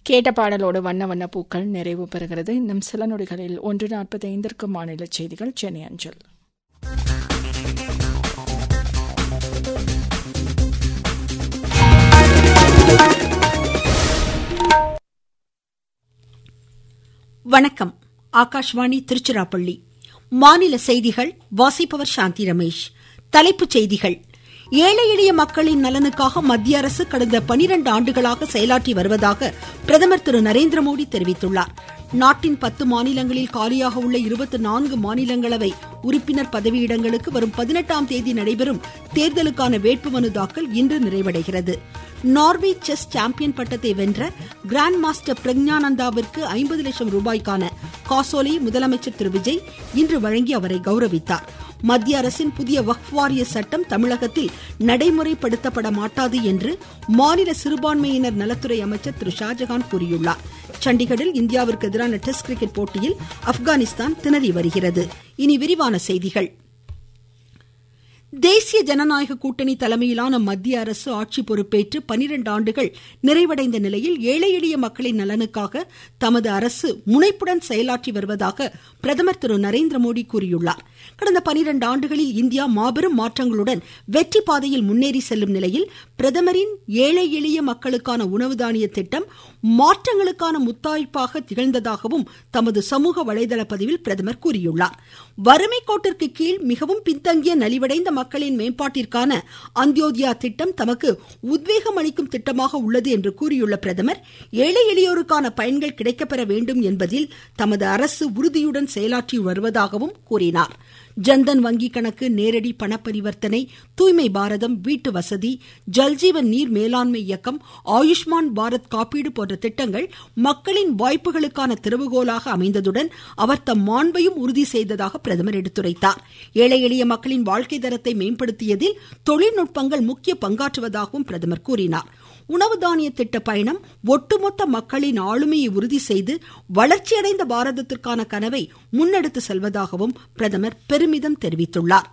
கேட்ட பாடலோடு வண்ண வண்ண பூக்கள் நிறைவு பெறுகிறது இன்னும் சில நொடிகளில் ஒன்று நாற்பத்தி ஐந்திற்கு மாநில செய்திகள் சென்னை அஞ்சல் வணக்கம் ஆகாஷ்வாணி திருச்சிராப்பள்ளி மாநில செய்திகள் வாசிப்பவர் சாந்தி ரமேஷ் தலைப்புச் செய்திகள் ஏழை எளிய மக்களின் நலனுக்காக மத்திய அரசு கடந்த பனிரெண்டு ஆண்டுகளாக செயலாற்றி வருவதாக பிரதமர் திரு நரேந்திர மோடி தெரிவித்துள்ளார் நாட்டின் பத்து மாநிலங்களில் காலியாக உள்ள இருபத்தி நான்கு மாநிலங்களவை உறுப்பினர் பதவியிடங்களுக்கு வரும் பதினெட்டாம் தேதி நடைபெறும் தேர்தலுக்கான வேட்புமனு தாக்கல் இன்று நிறைவடைகிறது நார்வே செஸ் சாம்பியன் பட்டத்தை வென்ற கிராண்ட் மாஸ்டர் பிரக்ஞானந்தாவிற்கு ஐம்பது லட்சம் ரூபாய்க்கான காசோலை முதலமைச்சர் திரு விஜய் இன்று வழங்கி அவரை கௌரவித்தார் மத்திய அரசின் புதிய வக்ஃப் வாரிய சட்டம் தமிழகத்தில் நடைமுறைப்படுத்தப்பட மாட்டாது என்று மாநில சிறுபான்மையினர் நலத்துறை அமைச்சர் திரு ஷாஜகான் கூறியுள்ளார் சண்டிகரில் இந்தியாவிற்கு எதிரான டெஸ்ட் கிரிக்கெட் போட்டியில் ஆப்கானிஸ்தான் திணறி வருகிறது இனி விரிவான செய்திகள் தேசிய ஜனநாயக கூட்டணி தலைமையிலான மத்திய அரசு ஆட்சி பொறுப்பேற்று பனிரெண்டு ஆண்டுகள் நிறைவடைந்த நிலையில் ஏழை எளிய மக்களின் நலனுக்காக தமது அரசு முனைப்புடன் செயலாற்றி வருவதாக பிரதமர் திரு நரேந்திர மோடி கூறியுள்ளார் கடந்த பனிரெண்டு ஆண்டுகளில் இந்தியா மாபெரும் மாற்றங்களுடன் வெற்றி பாதையில் முன்னேறி செல்லும் நிலையில் பிரதமரின் ஏழை எளிய மக்களுக்கான உணவு தானிய திட்டம் மாற்றங்களுக்கான முத்தாய்ப்பாக திகழ்ந்ததாகவும் தமது சமூக வலைதள பதிவில் பிரதமர் கூறியுள்ளார் வறுமை கோட்டிற்கு கீழ் மிகவும் பின்தங்கிய நலிவடைந்த மக்களின் மேம்பாட்டிற்கான அந்தியோதயா திட்டம் தமக்கு உத்வேகம் அளிக்கும் திட்டமாக உள்ளது என்று கூறியுள்ள பிரதமர் ஏழை எளியோருக்கான பயன்கள் கிடைக்கப்பெற வேண்டும் என்பதில் தமது அரசு உறுதியுடன் செயலாற்றி வருவதாகவும் கூறினார் ஜன்தன் வங்கி கணக்கு நேரடி பண பரிவர்த்தனை தூய்மை பாரதம் வீட்டு வசதி ஜல்ஜீவன் நீர் மேலாண்மை இயக்கம் ஆயுஷ்மான் பாரத் காப்பீடு போன்ற திட்டங்கள் மக்களின் வாய்ப்புகளுக்கான திறவுகோலாக அமைந்ததுடன் அவர் தம் மாண்பையும் உறுதி செய்ததாக பிரதமர் எடுத்துரைத்தார் ஏழை எளிய மக்களின் வாழ்க்கை தரத்தை மேம்படுத்தியதில் தொழில்நுட்பங்கள் முக்கிய பங்காற்றுவதாகவும் பிரதமர் கூறினார் உணவு தானிய திட்ட பயணம் ஒட்டுமொத்த மக்களின் ஆளுமையை உறுதி செய்து வளர்ச்சியடைந்த பாரதத்திற்கான கனவை முன்னெடுத்து செல்வதாகவும் பிரதமர் பெருமிதம் தெரிவித்துள்ளார்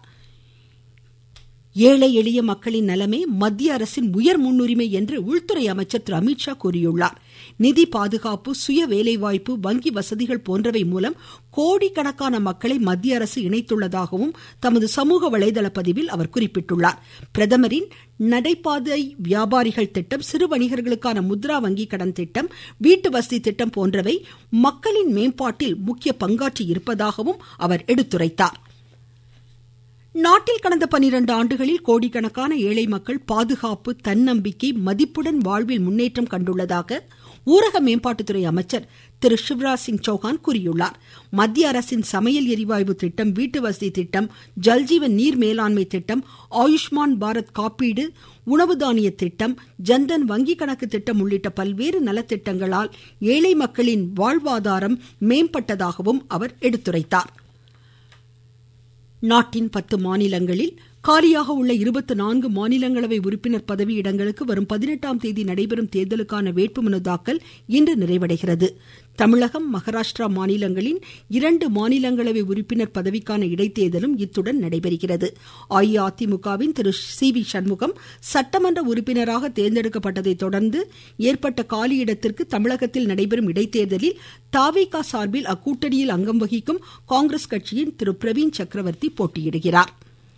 ஏழை எளிய மக்களின் நலமே மத்திய அரசின் உயர் முன்னுரிமை என்று உள்துறை அமைச்சர் திரு அமித்ஷா கூறியுள்ளார் நிதி பாதுகாப்பு சுய வேலைவாய்ப்பு வங்கி வசதிகள் போன்றவை மூலம் கோடிக்கணக்கான மக்களை மத்திய அரசு இணைத்துள்ளதாகவும் தமது சமூக வலைதள பதிவில் அவர் குறிப்பிட்டுள்ளார் பிரதமரின் நடைபாதை வியாபாரிகள் திட்டம் சிறு வணிகர்களுக்கான முத்ரா வங்கி கடன் திட்டம் வீட்டு வசதி திட்டம் போன்றவை மக்களின் மேம்பாட்டில் முக்கிய பங்காற்றி இருப்பதாகவும் அவர் எடுத்துரைத்தார் நாட்டில் கடந்த பனிரெண்டு ஆண்டுகளில் கோடிக்கணக்கான ஏழை மக்கள் பாதுகாப்பு தன்னம்பிக்கை மதிப்புடன் வாழ்வில் முன்னேற்றம் கண்டுள்ளதாக ஊரக மேம்பாட்டுத்துறை அமைச்சர் திரு சிவராஜ் சிங் சௌஹான் கூறியுள்ளார் மத்திய அரசின் சமையல் எரிவாயு திட்டம் வீட்டு வசதி திட்டம் ஜல்ஜீவன் நீர் மேலாண்மை திட்டம் ஆயுஷ்மான் பாரத் காப்பீடு உணவு தானிய திட்டம் ஜன்தன் வங்கி கணக்கு திட்டம் உள்ளிட்ட பல்வேறு நலத்திட்டங்களால் ஏழை மக்களின் வாழ்வாதாரம் மேம்பட்டதாகவும் அவர் எடுத்துரைத்தார் நாட்டின் பத்து மாநிலங்களில் காலியாக உள்ள இருபத்தி நான்கு மாநிலங்களவை உறுப்பினர் பதவியிடங்களுக்கு வரும் பதினெட்டாம் தேதி நடைபெறும் தேர்தலுக்கான வேட்புமனு தாக்கல் இன்று நிறைவடைகிறது தமிழகம் மகாராஷ்டிரா மாநிலங்களின் இரண்டு மாநிலங்களவை உறுப்பினர் பதவிக்கான இடைத்தேர்தலும் இத்துடன் நடைபெறுகிறது அஇஅதிமுகவின் திரு சி வி சண்முகம் சட்டமன்ற உறுப்பினராக தேர்ந்தெடுக்கப்பட்டதை தொடர்ந்து ஏற்பட்ட காலியிடத்திற்கு தமிழகத்தில் நடைபெறும் இடைத்தேர்தலில் தாவேகா சார்பில் அக்கூட்டணியில் அங்கம் வகிக்கும் காங்கிரஸ் கட்சியின் திரு பிரவீன் சக்கரவர்த்தி போட்டியிடுகிறார்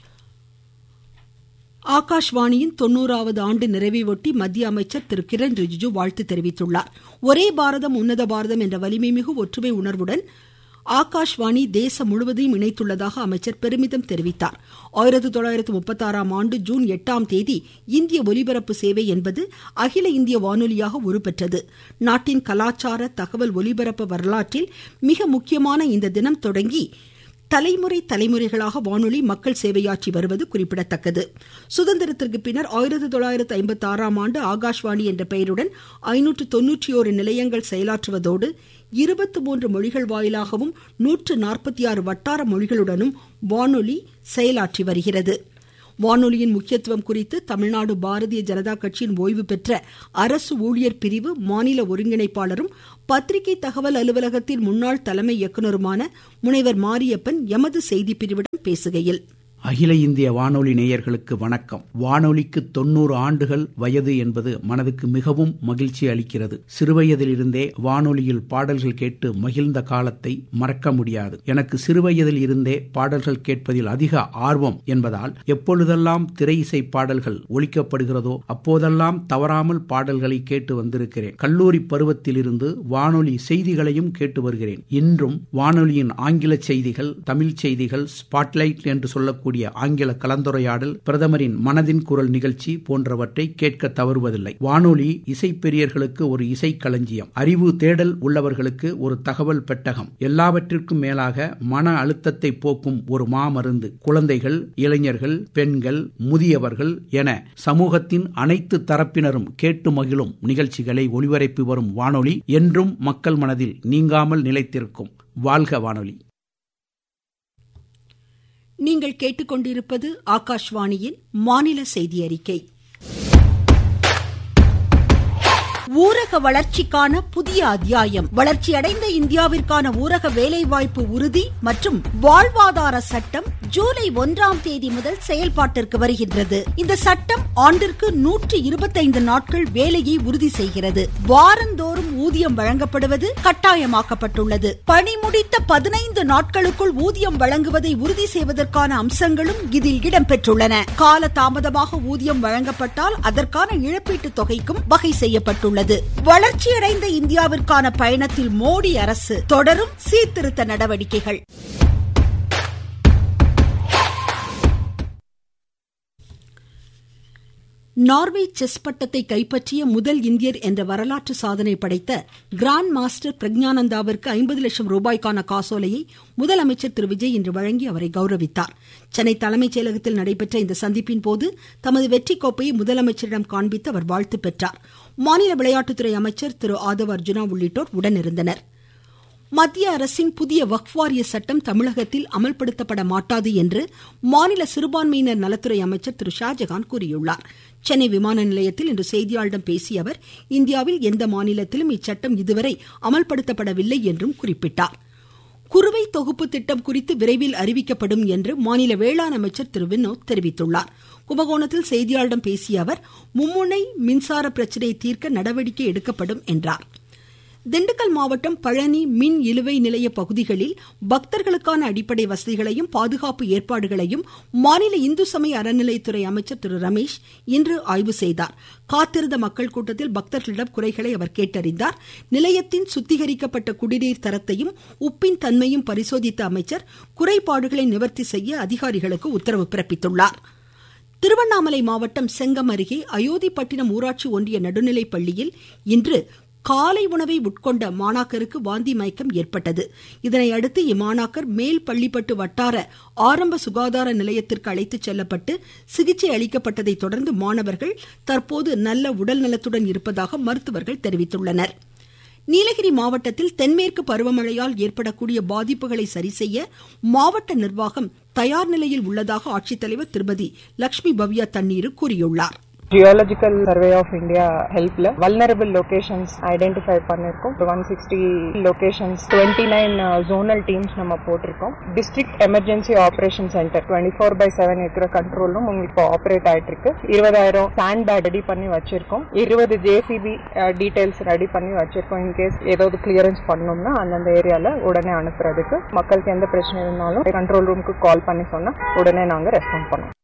ஆகாஷ்வாணியின் தொண்ணூறாவது ஆண்டு நிறைவையொட்டி மத்திய அமைச்சர் திரு கிரண் ரிஜிஜு வாழ்த்து தெரிவித்துள்ளார் ஒரே பாரதம் உன்னத பாரதம் என்ற வலிமை மிகு ஒற்றுமை உணர்வுடன் ஆகாஷ்வாணி தேசம் முழுவதையும் இணைத்துள்ளதாக அமைச்சர் பெருமிதம் தெரிவித்தார் ஆயிரத்தி தொள்ளாயிரத்தி முப்பத்தி ஆறாம் ஆண்டு ஜூன் எட்டாம் தேதி இந்திய ஒலிபரப்பு சேவை என்பது அகில இந்திய வானொலியாக உருப்பெற்றது நாட்டின் கலாச்சார தகவல் ஒலிபரப்பு வரலாற்றில் மிக முக்கியமான இந்த தினம் தொடங்கி தலைமுறை தலைமுறைகளாக வானொலி மக்கள் சேவையாற்றி வருவது குறிப்பிடத்தக்கது சுதந்திரத்திற்கு பின்னர் ஆயிரத்தி தொள்ளாயிரத்தி ஐம்பத்தி ஆறாம் ஆண்டு ஆகாஷ்வாணி என்ற பெயருடன் ஐநூற்று தொன்னூற்றி ஓரு நிலையங்கள் செயலாற்றுவதோடு இருபத்தி மூன்று மொழிகள் வாயிலாகவும் நூற்று நாற்பத்தி ஆறு வட்டார மொழிகளுடனும் வானொலி செயலாற்றி வருகிறது வானொலியின் முக்கியத்துவம் குறித்து தமிழ்நாடு பாரதிய ஜனதா கட்சியின் ஓய்வு பெற்ற அரசு ஊழியர் பிரிவு மாநில ஒருங்கிணைப்பாளரும் பத்திரிகை தகவல் அலுவலகத்தின் முன்னாள் தலைமை இயக்குநருமான முனைவர் மாரியப்பன் எமது செய்தி பிரிவிடம் பேசுகையில் அகில இந்திய வானொலி நேயர்களுக்கு வணக்கம் வானொலிக்கு தொண்ணூறு ஆண்டுகள் வயது என்பது மனதுக்கு மிகவும் மகிழ்ச்சி அளிக்கிறது சிறுவயதிலிருந்தே வானொலியில் பாடல்கள் கேட்டு மகிழ்ந்த காலத்தை மறக்க முடியாது எனக்கு சிறுவயதில் இருந்தே பாடல்கள் கேட்பதில் அதிக ஆர்வம் என்பதால் எப்பொழுதெல்லாம் திரை இசை பாடல்கள் ஒழிக்கப்படுகிறதோ அப்போதெல்லாம் தவறாமல் பாடல்களை கேட்டு வந்திருக்கிறேன் கல்லூரி பருவத்திலிருந்து வானொலி செய்திகளையும் கேட்டு வருகிறேன் இன்றும் வானொலியின் ஆங்கில செய்திகள் தமிழ் செய்திகள் ஸ்பாட்லைட் என்று சொல்லக்கூடிய கூடிய ஆங்கில கலந்துரையாடல் பிரதமரின் மனதின் குரல் நிகழ்ச்சி போன்றவற்றை கேட்க தவறுவதில்லை வானொலி இசை பெரியர்களுக்கு ஒரு இசை களஞ்சியம் அறிவு தேடல் உள்ளவர்களுக்கு ஒரு தகவல் பெட்டகம் எல்லாவற்றிற்கும் மேலாக மன அழுத்தத்தை போக்கும் ஒரு மாமருந்து குழந்தைகள் இளைஞர்கள் பெண்கள் முதியவர்கள் என சமூகத்தின் அனைத்து தரப்பினரும் கேட்டு மகிழும் நிகழ்ச்சிகளை ஒளிபரப்பி வரும் வானொலி என்றும் மக்கள் மனதில் நீங்காமல் நிலைத்திருக்கும் வாழ்க வானொலி நீங்கள் கேட்டுக்கொண்டிருப்பது ஆகாஷ்வாணியின் மாநில செய்தி அறிக்கை ஊரக வளர்ச்சிக்கான புதிய அத்தியாயம் வளர்ச்சியடைந்த இந்தியாவிற்கான ஊரக வேலைவாய்ப்பு உறுதி மற்றும் வாழ்வாதார சட்டம் ஜூலை ஒன்றாம் தேதி முதல் செயல்பாட்டிற்கு வருகின்றது இந்த சட்டம் ஆண்டிற்கு நூற்றி இருபத்தைந்து நாட்கள் வேலையை உறுதி செய்கிறது வாரந்தோறும் ஊதியம் வழங்கப்படுவது கட்டாயமாக்கப்பட்டுள்ளது பணி முடித்த பதினைந்து நாட்களுக்குள் ஊதியம் வழங்குவதை உறுதி செய்வதற்கான அம்சங்களும் இதில் இடம்பெற்றுள்ளன கால தாமதமாக ஊதியம் வழங்கப்பட்டால் அதற்கான இழப்பீட்டு தொகைக்கும் வகை செய்யப்பட்டுள்ளது உள்ளது வளர்ச்சியடைந்த இந்தியாவிற்கான பயணத்தில் மோடி அரசு தொடரும் சீர்திருத்த நடவடிக்கைகள் நார்வே செஸ் பட்டத்தை கைப்பற்றிய முதல் இந்தியர் என்ற வரலாற்று சாதனை படைத்த கிராண்ட் மாஸ்டர் பிரக்ஞானந்தாவிற்கு ஐம்பது லட்சம் ரூபாய்க்கான காசோலையை முதலமைச்சர் திரு விஜய் இன்று வழங்கி அவரை கௌரவித்தார் சென்னை தலைமைச் செயலகத்தில் நடைபெற்ற இந்த சந்திப்பின் போது தமது வெற்றி கோப்பையை முதலமைச்சரிடம் காண்பித்து அவர் வாழ்த்து பெற்றார் மாநில விளையாட்டுத்துறை அமைச்சர் திரு ஆதவ் அர்ஜுனா உள்ளிட்டோர் உடனிருந்தனர் மத்திய அரசின் புதிய வக்ஃப் வாரிய சட்டம் தமிழகத்தில் அமல்படுத்தப்பட மாட்டாது என்று மாநில சிறுபான்மையினர் நலத்துறை அமைச்சர் திரு ஷாஜகான் கூறியுள்ளார் சென்னை விமான நிலையத்தில் இன்று செய்தியாளர்களிடம் பேசிய அவர் இந்தியாவில் எந்த மாநிலத்திலும் இச்சட்டம் இதுவரை அமல்படுத்தப்படவில்லை என்றும் குறிப்பிட்டார் குறுவை தொகுப்பு திட்டம் குறித்து விரைவில் அறிவிக்கப்படும் என்று மாநில வேளாண் அமைச்சர் திரு வினோத் தெரிவித்துள்ளார் கும்பகோணத்தில் செய்தியாளர்களிடம் பேசிய அவர் மும்முனை மின்சார பிரச்சினையை தீர்க்க நடவடிக்கை எடுக்கப்படும் என்றார் திண்டுக்கல் மாவட்டம் பழனி மின் இழுவை நிலைய பகுதிகளில் பக்தர்களுக்கான அடிப்படை வசதிகளையும் பாதுகாப்பு ஏற்பாடுகளையும் மாநில இந்து சமய அறநிலையத்துறை அமைச்சர் திரு ரமேஷ் இன்று ஆய்வு செய்தார் காத்திருந்த மக்கள் கூட்டத்தில் பக்தர்களிடம் குறைகளை அவர் கேட்டறிந்தார் நிலையத்தின் சுத்திகரிக்கப்பட்ட குடிநீர் தரத்தையும் உப்பின் தன்மையும் பரிசோதித்த அமைச்சர் குறைபாடுகளை நிவர்த்தி செய்ய அதிகாரிகளுக்கு உத்தரவு பிறப்பித்துள்ளார் திருவண்ணாமலை மாவட்டம் செங்கம் அருகே அயோத்திப்பட்டினம் ஊராட்சி ஒன்றிய நடுநிலைப் பள்ளியில் இன்று காலை உணவை உட்கொண்ட மாணாக்கருக்கு வாந்தி மயக்கம் ஏற்பட்டது இதனையடுத்து இம்மாணாக்கர் மேல் பள்ளிப்பட்டு வட்டார ஆரம்ப சுகாதார நிலையத்திற்கு அழைத்துச் செல்லப்பட்டு சிகிச்சை அளிக்கப்பட்டதை தொடர்ந்து மாணவர்கள் தற்போது நல்ல உடல் நலத்துடன் இருப்பதாக மருத்துவர்கள் தெரிவித்துள்ளனர் நீலகிரி மாவட்டத்தில் தென்மேற்கு பருவமழையால் ஏற்படக்கூடிய பாதிப்புகளை சரிசெய்ய மாவட்ட நிர்வாகம் தயார் நிலையில் உள்ளதாக ஆட்சித்தலைவர் திருமதி லட்சுமி பவ்யா தண்ணீர் கூறியுள்ளார் ஜியாலஜிக்கல் சர்வே ஆஃப் இந்தியா ஹெல்ப்ல வல்னரபிள் லொகேஷன்ஸ் ஐடென்டிஃபை பண்ணிருக்கோம் one sixty locations twenty nine zonal teams நம்ம போட்டிருக்கோம் district emergency operation centre twenty four by seven இருக்கிற கண்ட்ரோலும் இப்போ ஆப்ரேட் ஆயிட்டு இருக்கு இருபதாயிரம் சாண்ட் பேக் ரெடி பண்ணி வச்சிருக்கோம் இருபது ஜேசிபி டீடைல்ஸ் ரெடி பண்ணி வச்சிருக்கோம் இன்கேஸ் ஏதாவது கிளியரன்ஸ் பண்ணோம்னா அந்தந்த ஏரியால உடனே அனுப்புறதுக்கு மக்களுக்கு எந்த பிரச்சனை இருந்தாலும் கண்ட்ரோல் ரூமுக்கு கால் பண்ணி சொன்னா உடனே நாங்க ரெஸ்பாண்ட் பண்ணுவோம்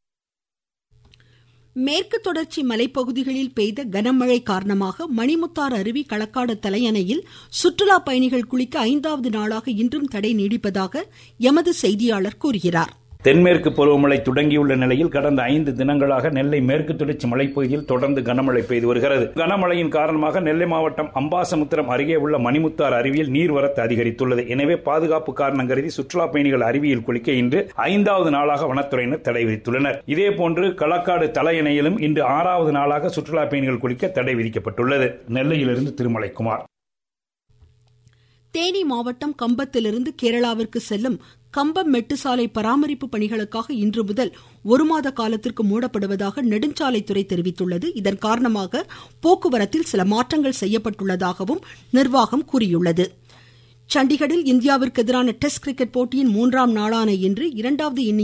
மேற்கு தொடர்ச்சி மலைப்பகுதிகளில் பெய்த கனமழை காரணமாக மணிமுத்தாறு அருவி களக்காடு தலையணையில் சுற்றுலா பயணிகள் குளிக்க ஐந்தாவது நாளாக இன்றும் தடை நீடிப்பதாக எமது செய்தியாளர் கூறுகிறார் தென்மேற்கு பருவமழை தொடங்கியுள்ள நிலையில் கடந்த ஐந்து தினங்களாக நெல்லை மேற்கு தொடர்ச்சி மலைப்பகுதியில் தொடர்ந்து கனமழை பெய்து வருகிறது கனமழையின் காரணமாக நெல்லை மாவட்டம் அம்பாசமுத்திரம் அருகே உள்ள மணிமுத்தார் அருவியில் நீர்வரத்து அதிகரித்துள்ளது எனவே பாதுகாப்பு காரணம் கருதி சுற்றுலா பயணிகள் அருவியில் குளிக்க இன்று ஐந்தாவது நாளாக வனத்துறையினர் தடை விதித்துள்ளனர் இதேபோன்று களக்காடு தலையணையிலும் இன்று ஆறாவது நாளாக சுற்றுலா பயணிகள் குளிக்க தடை விதிக்கப்பட்டுள்ளது நெல்லையிலிருந்து திருமலைக்குமார் தேனி மாவட்டம் கம்பத்திலிருந்து கேரளாவிற்கு செல்லும் கம்பம் மெட்டுசாலை பராமரிப்பு பணிகளுக்காக இன்று முதல் ஒரு மாத காலத்திற்கு மூடப்படுவதாக நெடுஞ்சாலைத்துறை தெரிவித்துள்ளது இதன் காரணமாக போக்குவரத்தில் சில மாற்றங்கள் செய்யப்பட்டுள்ளதாகவும் நிர்வாகம் கூறியுள்ளது சண்டிகரில் இந்தியாவிற்கு எதிரான டெஸ்ட் கிரிக்கெட் போட்டியின் மூன்றாம் நாளான இன்று இரண்டாவது இன்னிங்ஸ்